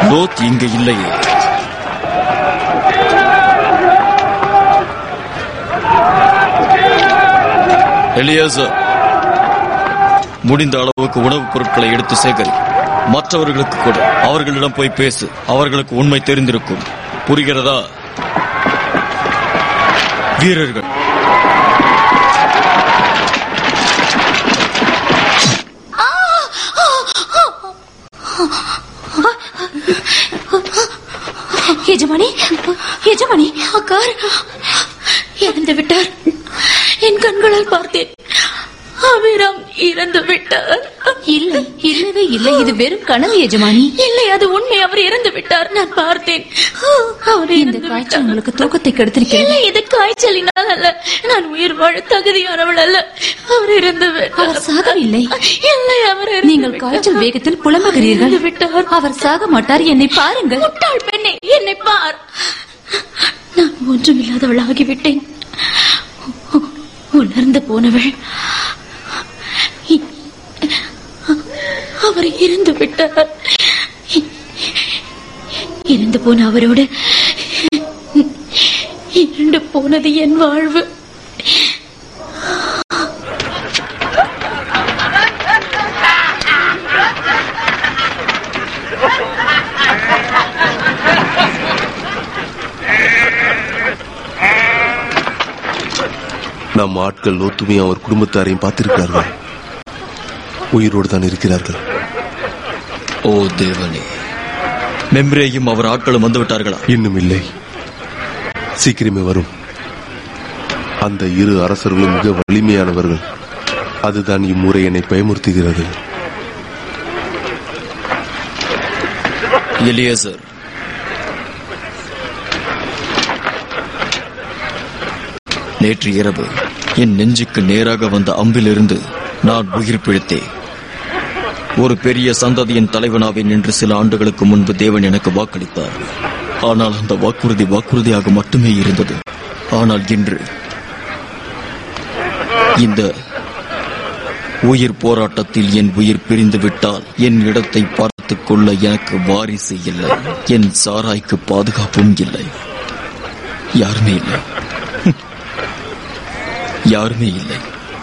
லோத் இங்கு இல்லையே எலியாசர் முடிந்த அளவுக்கு உணவுப் பொருட்களை எடுத்து சேகரி மற்றவர்களுக்கு கொடு அவர்களிடம் போய் பேசு அவர்களுக்கு உண்மை தெரிந்திருக்கும் புரிகிறதா வீரர்கள் எஜமானி எஜமானி அக்கார் இறந்து விட்டார் என் கண்களால் பார்த்தேன் அபிராம் இறந்து விட்டார் இல்லை இல்லவே இல்லை இது வெறும் கனவு எஜமானி இல்லை அது உண்மை அவர் இறந்து விட்டார் நான் பார்த்தேன் அவர் இந்த இறந்து காய்ச்சல் விட்டார். உங்களுக்கு தூக்கத்தை கெடுத்திருக்கிறது இல்லை இது காய்ச்சலினால் அல்ல நான் உயிர் வாழ தகுதியானவள் அல்ல அவர் இறந்து விட்டார் அவர் சாகவில்லை இல்லை அவர் இறந்து நீங்கள் விட்டார். காய்ச்சல் வேகத்தில் புலம்புகிறீர்கள் இறந்து விட்டார் அவர் சாக மாட்டார் என்னை பாருங்கள் முட்டாள் பெண்ணே என்னை பார் நான் ஒன்றுமில்லாதவள் ஆகிவிட்டேன் உ- உணர்ந்து போனவள் இ- அவர் இறந்து விட்டார் இ- இறந்து போன அவரோடு இறந்து போனது என் வாழ்வு நம் ஆட்கள் லோத்துமையும் அவர் குடும்பத்தாரையும் பார்த்திருக்கிறார்கள் உயிரோடு தான் இருக்கிறார்கள் ஓ தேவனே மெம்ரேயும் அவர் ஆட்களும் வந்து விட்டார்களா இன்னும் இல்லை சீக்கிரமே வரும் அந்த இரு அரசர்களும் மிக வலிமையானவர்கள் அதுதான் இம்முறை என்னை பயமுறுத்துகிறது எலியேசர் நேற்று இரவு என் நெஞ்சுக்கு நேராக வந்த அம்பிலிருந்து நான் உயிர் பிழைத்தேன் ஒரு பெரிய சந்ததியின் தலைவனாவேன் என்று சில ஆண்டுகளுக்கு முன்பு தேவன் எனக்கு வாக்களித்தார் ஆனால் அந்த வாக்குறுதி வாக்குறுதியாக மட்டுமே இருந்தது ஆனால் இன்று இந்த உயிர் போராட்டத்தில் என் உயிர் பிரிந்து விட்டால் என் இடத்தை பார்த்துக் கொள்ள எனக்கு வாரிசு இல்லை என் சாராய்க்கு பாதுகாப்பும் இல்லை யாருமே இல்லை யாருமே இல்லை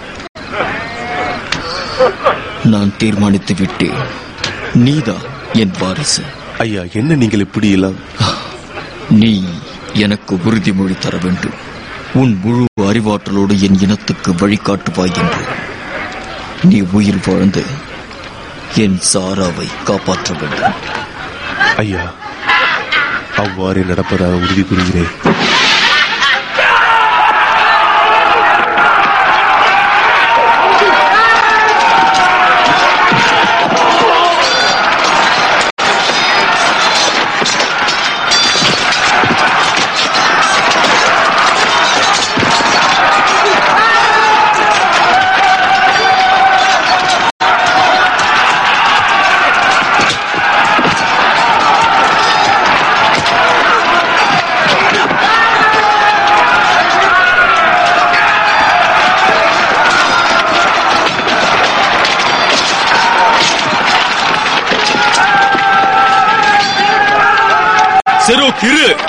நான் தீர்மானித்து விட்டேன் நீதான் என் வாரிசு ஐயா என்ன நீங்கள் இப்படி எல்லாம் நீ எனக்கு உறுதிமொழி தர வேண்டும் உன் முழு அறிவாற்றலோடு என் இனத்துக்கு வழிகாட்டுவாய் என்று நீ உயிர் வாழ்ந்து என் சாராவை காப்பாற்ற வேண்டும் ஐயா அவ்வாறே நடப்பதாக உறுதி கூறுகிறேன் செரு கிரு